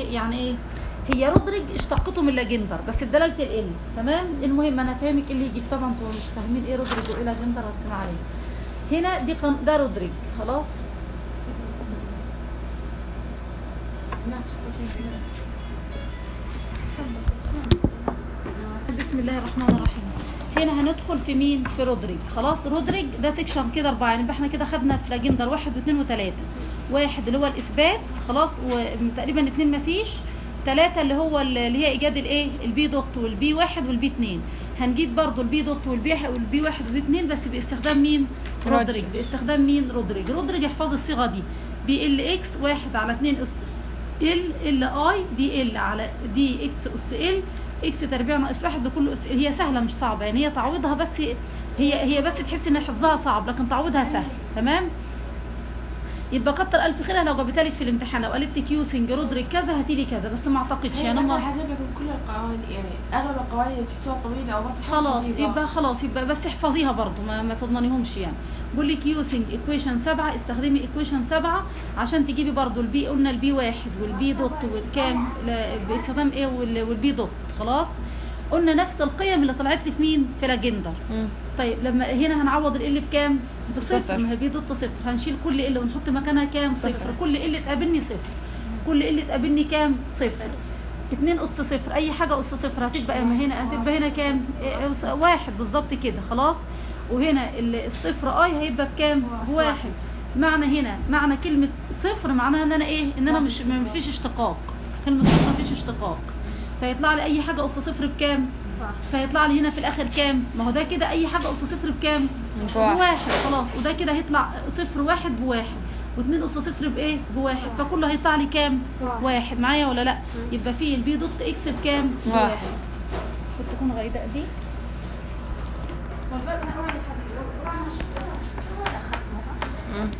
ايه يعني ايه هي رودريج اشتقته من لاجندر بس بدلاله ال تمام المهم انا فاهمك إيه اللي يجي طبعا انتوا مش فاهمين ايه رودريج وايه لاجندر بس ما علينا هنا دي قن... ده رودريج خلاص بسم الله الرحمن الرحيم هنا هندخل في مين في رودريج خلاص رودريج ده سيكشن كده اربعه يعني يبقى احنا كده خدنا في لاجندر واحد واثنين وثلاثه واحد اللي هو الاثبات خلاص وتقريبا اثنين مفيش ثلاثة اللي هو اللي هي ايجاد الايه البي دوت والبي واحد والبي اتنين هنجيب برضو البي دوت والبي والبي واحد والبي اتنين بس باستخدام مين رودريج. رودريج باستخدام مين رودريج رودريج احفظ الصيغة دي بي ال اكس واحد على اتنين اس ال ال اي دي ال على دي اكس اس ال اكس تربيع ناقص واحد لكل اس هي سهلة مش صعبة يعني هي تعويضها بس هي هي بس تحس ان حفظها صعب لكن تعويضها سهل تمام يبقى كتر الف خيرها لو جابتها لك في الامتحان لو قالت لك يوسنج رودريج كذا هاتي لي كذا بس ما اعتقدش هي يعني يعني هم حاجة لكم كل القوانين يعني اغلب القوانين اللي تحسوها طويله او بطيئه خلاص يبقى خلاص يبقى بس احفظيها برضو ما, ما تضمنيهمش يعني بقول لك يوسنج ايكويشن 7 استخدمي ايكويشن 7 عشان تجيبي برضو البي قلنا البي واحد والبي دوت والكام لا، باستخدام ايه وال- والبي دوت خلاص قلنا نفس القيم اللي طلعت لي في مين في لاجندر مم. طيب لما هنا هنعوض ال بكام بصفر صفر. ما هي بي دوت صفر هنشيل كل ال ونحط مكانها كام صفر, صفر. كل ال تقابلني صفر كل ال تقابلني كام صفر اتنين اس صفر اي حاجه اس صفر هتبقى ما هنا هتبقى هنا كام إيه، أس- واحد بالظبط كده خلاص وهنا ال- الصفر اي هيبقى بكام بواحد معنى هنا معنى كلمه صفر معناها ان انا ايه ان انا مش ما فيش اشتقاق كلمه صفر ما فيش اشتقاق فيطلع لي اي حاجه اس صفر بكام فيطلع لي هنا في الاخر كام ما هو ده كده اي حاجه اس صفر بكام بواحد. بواحد خلاص وده كده هيطلع صفر واحد بواحد واثنين اس صفر بايه بواحد فكله هيطلع لي كام واحد معايا ولا لا يبقى فيه البي دوت اكس بكام واحد. بواحد كنت تكون غايدة دي مم.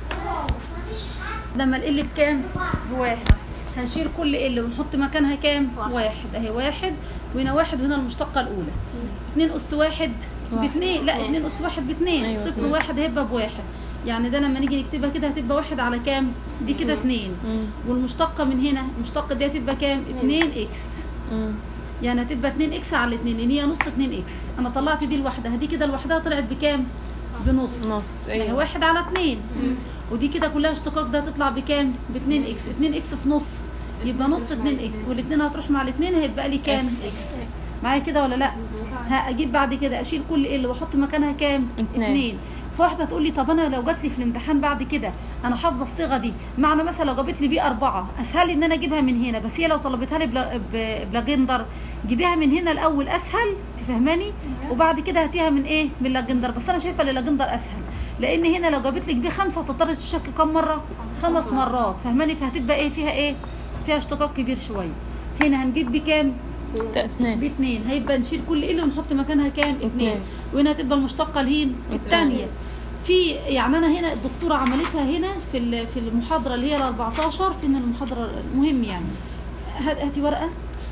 لما ال بكام بواحد هنشيل كل ال ونحط مكانها كام واحد اهي واحد وهنا واحد وهنا المشتقه الاولى اتنين اس واحد واحد. باتنين لا اتنين اس واحد باتنين أيوة، صفر اتنين. واحد هيبقى بواحد يعني ده لما نيجي نكتبها كده هتبقى واحد على كام دي كده اتنين مم. والمشتقه من هنا المشتقه دي هتبقى كام اتنين اكس مم. يعني هتبقى 2 اكس على 2 ان هي نص 2 اكس انا طلعت دي لوحدها دي كده لوحدها طلعت بكام بنص نص، يعني أيوة. واحد على 2 ودي كده كلها اشتقاق ده هتطلع بكام ب 2 اكس 2 اكس في نص يبقى نص 2 اكس والاثنين هتروح مع الاثنين هيبقى لي كام إكس. اكس معايا كده ولا لا ها اجيب بعد كده اشيل كل ال واحط مكانها كام اتنين. اتنين فواحده تقول لي طب انا لو جات لي في الامتحان بعد كده انا حافظه الصيغه دي معنى مثلا لو جابت لي بي أربعة اسهل لي ان انا اجيبها من هنا بس هي لو طلبتها لي بلا, ب- بلا جندر جيبيها من هنا الاول اسهل تفهماني وبعد كده هاتيها من ايه من لاجندر بس انا شايفه لاجندر اسهل لان هنا لو جابت لك بي خمسه هتضطر تشكل كم مره خمس مرات فهماني فهتبقى ايه فيها ايه فيها اشتقاق كبير شويه هنا هنجيب بكام تا- اتنين باثنين هيبقى نشيل كل ال ونحط مكانها كام اثنين اتنين. وهنا هتبقى المشتقه الهين الثانيه في يعني انا هنا الدكتوره عملتها هنا في ال- في المحاضره اللي هي ال 14 في من المحاضره المهم يعني هات- هاتي ورقه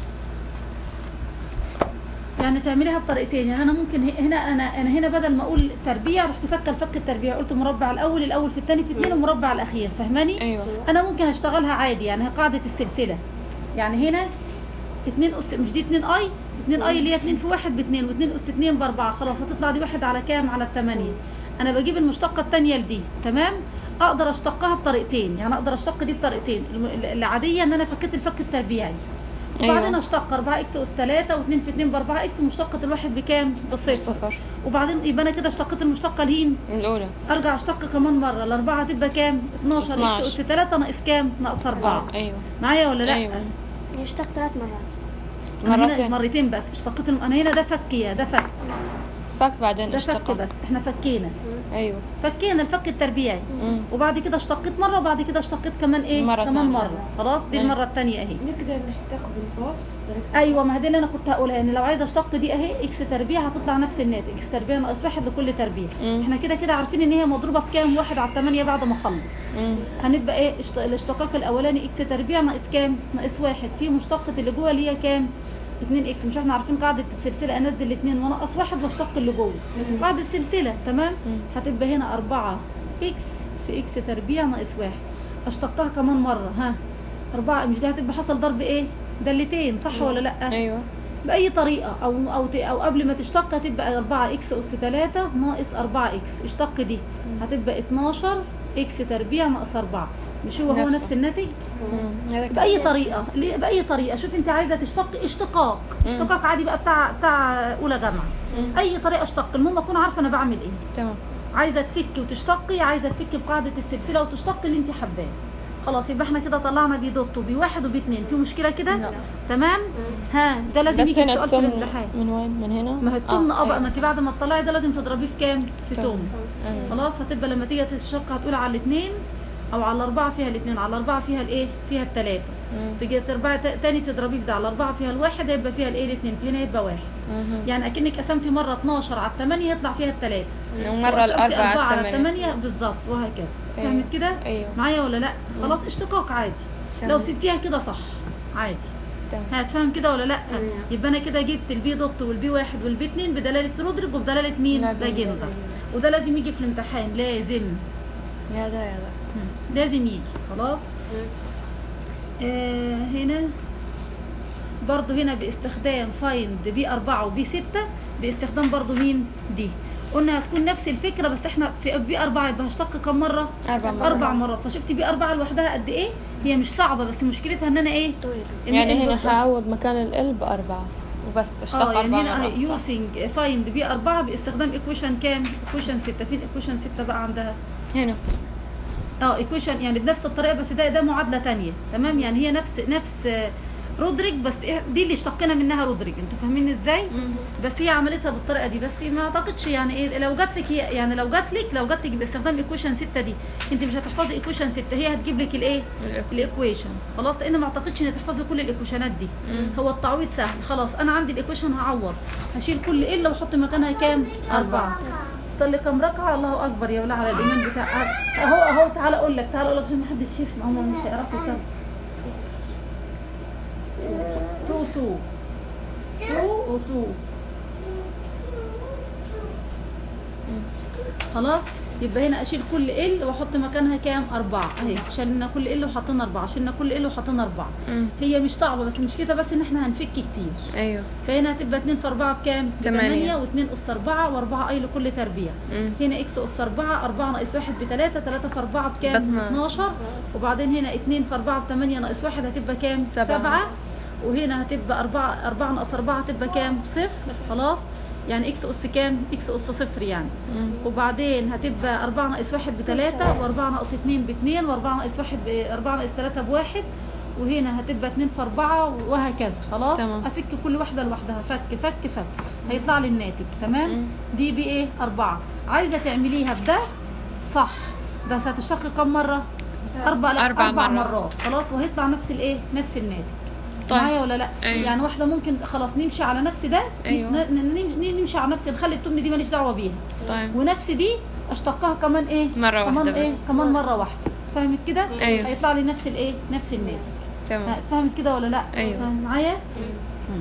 يعني تعمليها بطريقتين يعني انا ممكن ه- هنا انا انا هنا بدل ما اقول تربيع رحت فكه الفك التربيع قلت مربع الاول الاول في الثاني في اثنين ومربع الاخير فاهماني ايوه انا ممكن اشتغلها عادي يعني قاعده السلسله يعني هنا 2 اس مش دي 2 اي 2 اي اللي هي 2 في 1 ب 2 و2 اس 2 ب 4 خلاص هتطلع دي واحد على كام على الثمانية انا بجيب المشتقه الثانيه لدي تمام اقدر اشتقها بطريقتين يعني اقدر اشتق دي بطريقتين الم- العاديه ان انا فكيت الفك التربيعي أيوة. وبعدين اشتق 4 اكس اس 3 و2 في 2 ب 4 اكس مشتقه الواحد بكام بصفر صفر وبعدين يبقى انا كده اشتقت المشتقه الهين الاولى ارجع اشتق كمان مره الاربعه هتبقى كام 12 اكس 12. اس 3 ناقص كام ناقص 4 ايوه معايا ولا لا ايوه يشتق ثلاث مرات أنا هنا مرتين مرتين بس اشتقت الم... انا هنا ده فكيه ده فك فك بعدين ده فك اشتق بس احنا فكينا ايوه فكينا الفك التربيعي مم. وبعد كده اشتقيت مره وبعد كده اشتقيت كمان ايه مرة كمان تانية. مره خلاص دي أيوة. المره الثانيه اهي نقدر نشتق بالقوس درجة ايوه ما هي دي اللي انا كنت هقولها يعني لو عايزه اشتق دي اهي اكس تربيع هتطلع نفس الناتج اكس تربيع ناقص واحد لكل تربيع مم. احنا كده كده عارفين ان هي مضروبه في كام واحد على الثمانيه بعد ما اخلص مم. هنبقى ايه اشت... الاشتقاق الاولاني اكس تربيع ناقص كام ناقص واحد في مشتقة اللي جوه اللي هي كام 2 اكس مش احنا عارفين قاعدة السلسلة انزل الاثنين وانقص واحد واشتق اللي جوه قاعدة السلسلة تمام مم. هتبقى هنا 4 اكس في اكس تربيع ناقص واحد اشتقها كمان مرة ها أربعة مش ده هتبقى حصل ضرب ايه دالتين صح ولا لا ايوه بأي طريقة أو أو ت- أو قبل ما تشتق هتبقى 4 إكس أس 3 ناقص 4 إكس اشتق دي هتبقى 12 إكس تربيع ناقص 4 مش هو هو نفسه. نفس الناتج؟ مم. هذا كان بأي أساسي. طريقة ليه- بأي طريقة شوف أنت عايزة تشتق اشتقاق اشتقاق عادي بقى بتاع بتاع أولى جامعة مم. أي طريقة اشتق المهم أكون عارفة أنا بعمل إيه تمام عايزة تفكي وتشتقي عايزة تفكي بقاعدة السلسلة وتشتقي اللي أنت حباه خلاص يبقى احنا كده طلعنا بي دوت وبي واحد وبي اتنين في مشكلة كده؟ لا. تمام؟ ها ده لازم بس يجي في هنا سؤال في التمن الامتحان من وين من هنا ما هي التمن اه بقى أيوة. ما انت بعد ما تطلعي ده لازم تضربيه في كام؟ في تمن. تمن أيوة. خلاص هتبقى لما تيجي تشتق هتقول على الاثنين او على الاربعه فيها الاثنين على الاربعه فيها الايه؟ فيها الثلاثه مم. تيجي تربعي ت- تاني تضربيه في ده على الاربعه فيها الواحد هيبقى فيها الايه؟ الاثنين فهنا يبقى واحد مهم. يعني اكنك قسمتي مره 12 على 8 يطلع فيها الثلاثه ومرة الأربعة على الثمانية 8 بالظبط وهكذا أيوة. فهمت كده؟ أيوة معايا ولا لا؟ خلاص اشتقاق عادي تمام. لو سبتيها كده صح عادي تمام هتفهم كده ولا لا يبقى انا كده جبت البي دوت والبي واحد والبي اتنين بدلاله رودريج وبدلاله مين لا، ده جندر. جندر وده لازم يجي في الامتحان لازم يا ده يا ده مم. لازم يجي خلاص آه هنا برضو هنا باستخدام فايند بي أربعة وبي ستة باستخدام برضو مين دي قلنا هتكون نفس الفكرة بس احنا في بي أربعة يبقى هشتق كم مرة؟ أربع مرات. أربع مرات فشفت بي أربعة لوحدها قد إيه؟ هي مش صعبة بس مشكلتها إن أنا إيه؟ إن يعني هنا البص- هعوض مكان ال بأربعة وبس اشتق اه أربع يعني هنا مرات صح؟ يوسنج فايند بي أربعة باستخدام ايكويشن كام؟ ايكويشن ستة فين ايكويشن ستة بقى عندها؟ هنا اه ايكويشن يعني بنفس الطريقة بس ده ده معادلة تانية تمام يعني هي نفس نفس آه، رودريك بس إيه- دي اللي اشتقنا منها رودريك انتوا فاهمين ازاي؟ بس هي عملتها بالطريقة دي بس ما اعتقدش يعني ايه لو جات لك يعني لو جات لك لو جات لك باستخدام ايكويشن ستة دي انت مش هتحفظي ايكويشن ستة هي هتجيب لك الايه؟ الإف. الايكويشن خلاص لان ما اعتقدش ان تحفظي كل الايكويشنات دي مم. هو التعويض سهل خلاص انا عندي الايكويشن هعوض هشيل كل الا واحط مكانها كام اربعه صلي كام ركعه الله اكبر يا ولا على الايمان بتاع اهو اهو تعالى اقول لك تعالى اقول لك عشان ما حدش يسمع هم مش هيعرفوا يسمعوا تو تو تو وتو خلاص يبقى هنا اشيل كل ال واحط مكانها كام اربعه اهي شلنا كل ال وحطينا اربعه شلنا كل ال وحطينا اربعه مم. هي مش صعبه بس مشكلتها بس ان احنا هنفك كتير أيوه فهنا هتبقى 2 في 4 بكام؟ تمانية. 8 و2 اس 4 و4 اي لكل تربيع مم. هنا اكس اس 4 4 ناقص 1 ب 3 3 في 4 بكام؟ باتناشر. 12 وبعدين هنا 2 في 4 ب 8 ناقص 1 هتبقى كام؟ سبعة. 7 وهنا هتبقى 4 4 ناقص 4 هتبقى كام؟ صفر خلاص يعني اكس اس كام؟ اكس اس صفر يعني مم. وبعدين هتبقى 4 ناقص 1 ب 3 و4 ناقص 2 ب 2 و4 ناقص 1 ب 4 ناقص 3 ب 1 وهنا هتبقى 2 في 4 وهكذا خلاص تمام. افك كل واحده لوحدها فك فك فك هيطلع لي الناتج تمام مم. دي بي ايه 4 عايزه تعمليها بده صح بس هتشتق كم مره اربع لا أربع اربع, مرات. مرات. خلاص وهيطلع نفس الايه نفس الناتج طيب. معايا ولا لا أيوة. يعني واحده ممكن خلاص نمشي على نفس ده أيوة. ن- ن- ن- نمشي على نفس نخلي التمن دي ماليش دعوه بيها طيب ونفس دي اشتقها كمان ايه مرة كمان واحدة ايه بس. كمان مره واحده فهمت كده أيوة. هيطلع لي نفس الايه نفس الناتج تمام فهمت كده ولا لا أيوة. فاهم معايا مم.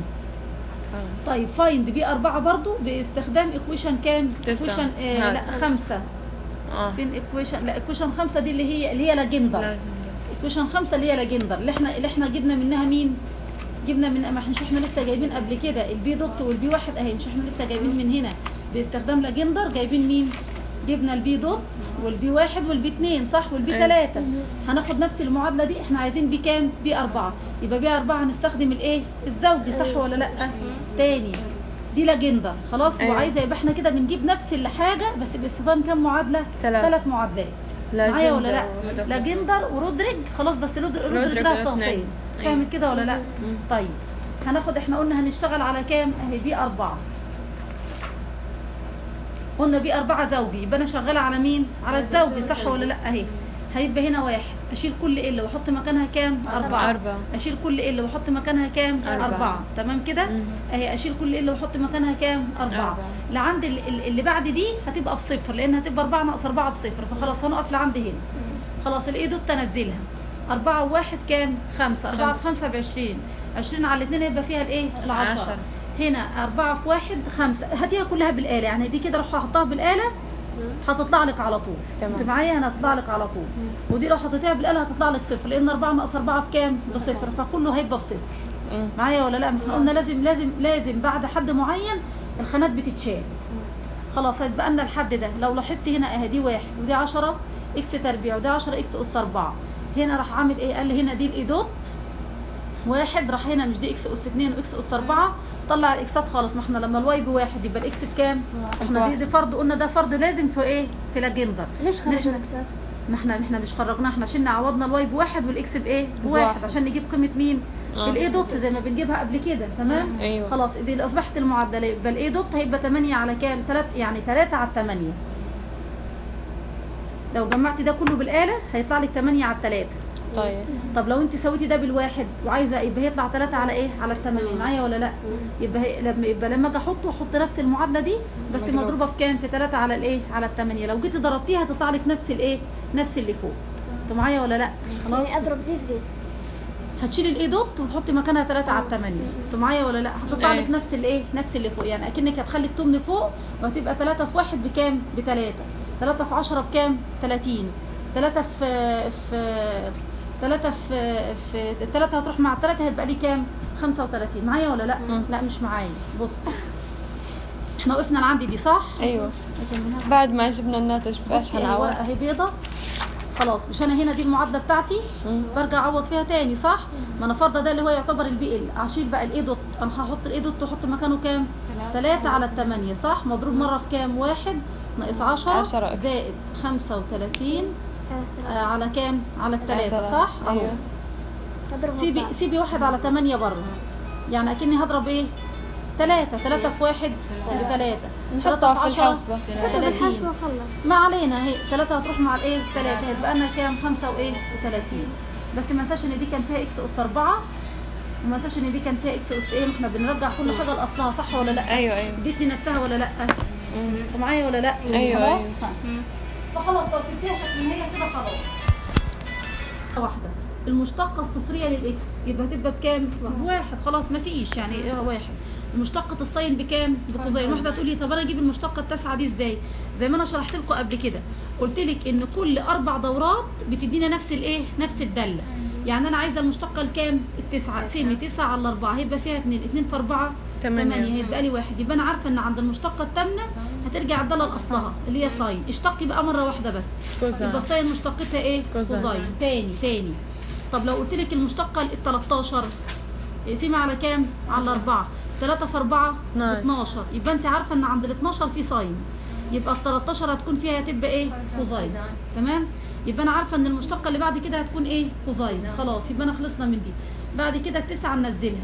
خلاص طيب فايند بي أربعة برضو باستخدام ايكويشن كام تسعة. ايكويشن آه هات. لا خمسة اه فين ايكويشن لا ايكويشن خمسة دي اللي هي اللي هي لاجندر لا ايكويشن خمسة اللي هي لاجندر اللي احنا اللي احنا جبنا منها مين جبنا من ما احنا مش احنا لسه جايبين قبل كده البي دوت والبي واحد اهي مش احنا لسه جايبين من هنا باستخدام لاجندر جايبين مين جبنا البي دوت والبي واحد والبي اتنين صح والبي أيوة. تلاتة هناخد نفس المعادلة دي احنا عايزين بي كام بي أربعة يبقى بي أربعة هنستخدم الايه الزوجي صح ولا لأ تاني دي لاجندر خلاص أيوة. وعايزة يبقى احنا كده بنجيب نفس الحاجة بس باستخدام كام معادلة تلاتة. ثلاث معادلات لا معايا ولا لا جندر لا جندر ورودريج خلاص بس رود- رودريج رودريج لها ده صوتين اتنين. فاهمت كده ولا لا مم. طيب هناخد احنا قلنا هنشتغل على كام اهي بي أربعة قلنا بي أربعة زوجي يبقى أنا شغالة على مين؟ على الزوجي صح ولا لأ أهي هيبقى هنا واحد أشيل كل ال وأحط مكانها كام؟ أربعة أربعة. أشيل كل ال وأحط مكانها كام؟ أربعة. أربعة تمام كده؟ مم. أهي أشيل كل ال وأحط مكانها كام؟ أربعة أربعة. لعند ال- ال- اللي بعد دي هتبقى بصفر لأن هتبقى أربعة ناقص أربعة بصفر فخلاص هنقف لعند هنا خلاص الإيه دوت تنزلها أربعة وواحد كام؟ خمسة أربعة في خمسة بعشرين عشرين على الاتنين يبقى فيها الإيه؟ العشرة عشرة. هنا أربعة في واحد خمسة هاتيها كلها بالآلة يعني دي كده اروح احطها بالآلة هتطلع لك على طول تمام. انت معايا انا هتطلع لك على طول ودي لو حطيتيها بالاله هتطلع لك صفر لان 4 ناقص 4 بكام بصفر فكله هيبقى بصفر مم. معايا ولا لا ما احنا قلنا لازم لازم لازم بعد حد معين الخانات بتتشال خلاص هيتبقى لنا الحد ده لو لاحظت هنا اهي دي واحد ودي 10 اكس تربيع ودي 10 اكس اس 4 هنا راح عامل ايه قال لي هنا دي الاي دوت واحد راح هنا مش دي اكس اس 2 واكس اس 4 طلع الاكسات خالص ما احنا لما الواي بواحد يبقى الاكس بكام؟ احنا دي, دي فرض قلنا ده فرض لازم في ايه؟ في لاجندر ليش خرجنا اكسات؟ ما احنا احنا مش خرجناه احنا شلنا عوضنا الواي بواحد والاكس بايه؟ بواحد. بواحد عشان نجيب قيمه مين؟ آه. الاي دوت زي ما بنجيبها قبل كده تمام؟ ايوه خلاص دي اللي اصبحت المعادله يبقى الاي دوت هيبقى 8 على كام 3 يعني 3 على 8 لو جمعت ده كله بالاله هيطلع لك 8 على 3 طيب طب لو انت سويتي ده بالواحد وعايزه يبقى هيطلع 3 على ايه على الثمانية معايا ولا لا يبقى هي لما يبقى لما اجي احطه احط نفس المعادله دي بس مضروب. مضروبه في كام في 3 على الايه على الثمانية لو جيتي ضربتيها هتطلع لك نفس الايه نفس اللي فوق انتوا معايا ولا لا خلاص يعني اضرب دي بدي هتشيلي الاي دوت وتحطي مكانها 3 على 8 انتوا معايا ولا لا هتطلع لك أيوة. نفس الايه نفس اللي فوق يعني اكنك هتخلي التمن فوق وهتبقى 3 في 1 بكام ب 3 3 في 10 بكام 30 3 في في 3 في في 3 هتروح مع 3 هيبقى لي كام 35 معايا ولا لا مم. لا مش معايا بص احنا وقفنا لعندي دي صح ايوه أكملها. بعد ما جبنا الناتج فايش بصي اهي هنعوض ورقه اهي بيضه خلاص مش انا هنا دي المعادله بتاعتي مم. برجع اعوض فيها تاني صح ما انا فرضه ده اللي هو يعتبر البي ال اشيل بقى الاي دوت انا هحط الاي دوت واحط مكانه كام 3 على الثمانية صح مضروب مره في كام واحد ناقص 10 عشرة إكس. زائد 35 آه على كام على الثلاثة ثلاثة. صح اهو أيوة. اضرب سيبي أربعة. سيبي واحد على 8 بره يعني اكني هضرب ايه 3 3 في واحد بثلاثة نحطها في الحاسبة حطوا بالحاسبة وخلص ما علينا هي 3 هتروح مع الايه 3 هيبقى لنا كام 5 وايه و30 بس ما انساش ان دي كان فيها اكس اس 4 وما انساش ان دي كان فيها اكس اس ايه ما احنا بنرجع كل حاجه لاصلها صح ولا لا ايوه ايوه اديت لنفسها ولا لا مم. انتوا معايا ولا لا أيوة، خلاص أيوة. ها. فخلاص لو سبتيها شكل ما هي كده خلاص واحده المشتقة الصفرية للإكس يبقى هتبقى بكام؟ بواحد خلاص ما فيش يعني إيه واحد مشتقة الساين بكام؟ بقوسين واحدة تقول لي طب أنا أجيب المشتقة التاسعة دي إزاي؟ زي ما أنا شرحت لكم قبل كده قلت لك إن كل أربع دورات بتدينا نفس الإيه؟ نفس الدالة يعني أنا عايزة المشتقة الكام؟ التسعة اقسمي تسعة على أربعة هيبقى فيها اتنين اتنين في أربعة تمانية. تمانية هيبقى لي واحد يبقى أنا عارفة إن عند المشتقة التامنة هترجع الدالة لأصلها اللي هي ساين اشتقي بقى مرة واحدة بس كوزين. يبقى الساين مشتقتها ايه؟ كوزين. كوزين تاني تاني طب لو قلت لك المشتقة ال 13 اقسمي على كام؟ على 4 3 في 4 12. 12 يبقى انت عارفة ان عند ال 12 في ساين يبقى ال 13 هتكون فيها هتبقى ايه؟ كوزين تمام؟ يبقى انا عارفة ان المشتقة اللي بعد كده هتكون ايه؟ كوزين خلاص يبقى انا خلصنا من دي بعد كده التسعة ننزلها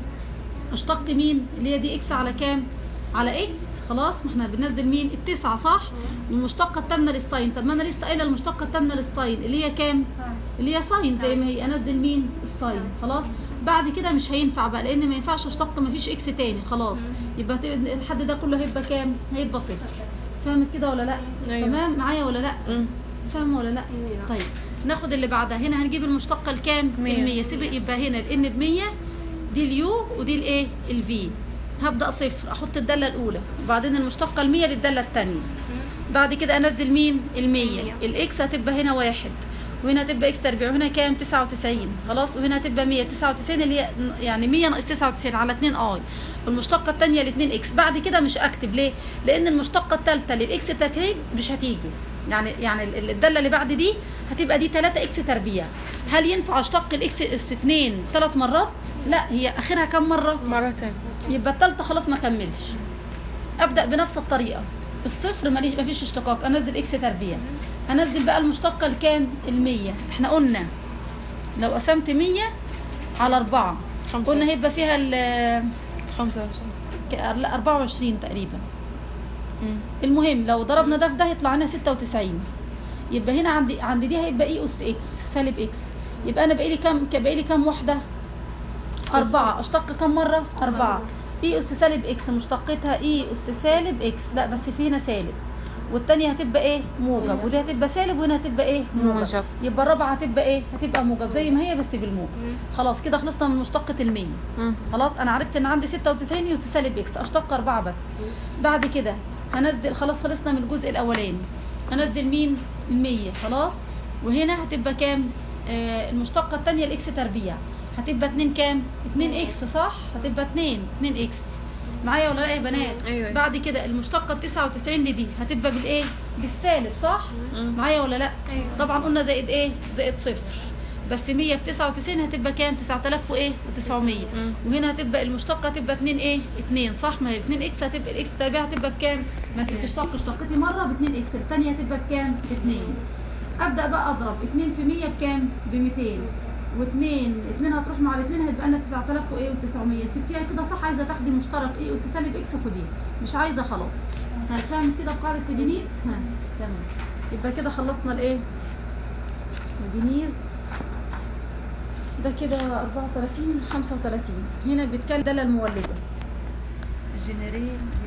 اشتق مين اللي هي دي اكس على كام على اكس خلاص ما احنا بننزل مين التسعة صح والمشتقة التامنة للساين طب ما انا لسه قايلة المشتقة التامنة للساين اللي هي كام اللي هي ساين زي ما هي انزل مين الساين خلاص بعد كده مش هينفع بقى لان ما ينفعش اشتق ما فيش اكس تاني خلاص يبقى هت- الحد ده كله هيبقى كام هيبقى صفر فهمت كده ولا لا أيوة. تمام معايا ولا لا مم. فاهمه ولا لا طيب ناخد اللي بعدها هنا هنجيب المشتقه الكام مية. ال 100 سيب يبقى هنا الان ب 100 دي اليو ودي الايه الفي هبدا صفر احط الداله الاولى وبعدين المشتقه ال 100 للداله الثانيه بعد كده انزل مين ال 100 الاكس هتبقى هنا واحد وهنا هتبقى اكس تربيع وهنا كام 99 خلاص وهنا هتبقى 100 99 اللي هي يعني 100 ناقص 99 على 2 اي والمشتقه الثانيه ل 2 اكس بعد كده مش اكتب ليه لان المشتقه الثالثه للاكس تركيب مش هتيجي يعني يعني ال- الداله اللي بعد دي هتبقى دي 3 اكس تربيع هل ينفع اشتق الاكس اس 2 ثلاث مرات لا هي اخرها كم مره مرتين يبقى الثالثه خلاص ما كملش ابدا بنفس الطريقه الصفر ماليش مفيش اشتقاق انزل اكس تربيع انزل بقى المشتقه الكام ال100 احنا قلنا لو قسمت 100 على 4 خمسة. قلنا هيبقى فيها ال 25 ك- لا، 24 تقريبا مم. المهم لو ضربنا ده في ده هيطلع لنا 96 يبقى هنا عندي عندي دي هيبقى اي اس اكس سالب اكس يبقى انا باقي لي كام باقي لي كام واحده أربعة أشتق كم مرة؟ أربعة إي أس سالب إكس مشتقتها إي أس سالب إكس لا بس في هنا سالب والتانية هتبقى إيه؟ موجب ودي هتبقى سالب وهنا هتبقى إيه؟ موجب موجب. يبقى الرابعة هتبقى إيه؟ هتبقى موجب زي ما هي بس بالموجب خلاص كده خلصنا من مشتقة المية مم. خلاص أنا عرفت إن عندي ستة وتسعين إي أس سالب إكس أشتق أربعة بس بعد كده هنزل خلاص خلصنا من الجزء الاولاني هنزل مين المية خلاص وهنا هتبقى كام آه المشتقة التانية الاكس تربيع هتبقى اتنين كام اتنين اكس صح هتبقى اتنين اتنين اكس معايا ولا لا يا بنات أيوة. بعد كده المشتقة التسعة وتسعين دي هتبقى بالايه بالسالب صح مم. معايا ولا لا أيوة. طبعا قلنا زائد ايه زائد صفر بس 100 في 99 هتبقى كام 9000 وايه و900 مم. وهنا هتبقى المشتقه هتبقى 2 ايه 2 صح ما هي 2 اكس هتبقى الاكس تربيع هتبقى بكام ما انت بتشتق اشتقتي مره ب 2 اكس الثانيه هتبقى بكام ب 2 ابدا بقى اضرب 2 في 100 بكام ب 200 و2 2 هتروح مع الاثنين هيبقى لنا 9000 وايه و900 سبتيها كده صح عايزه تاخدي مشترك ايه اس سالب اكس خديه مش عايزه خلاص هتفهم كده في قاعده ليبينيز ها تمام يبقى كده خلصنا الايه ليبينيز ده كده 34 35 هنا بيتكلم الدالة المولدة جنرين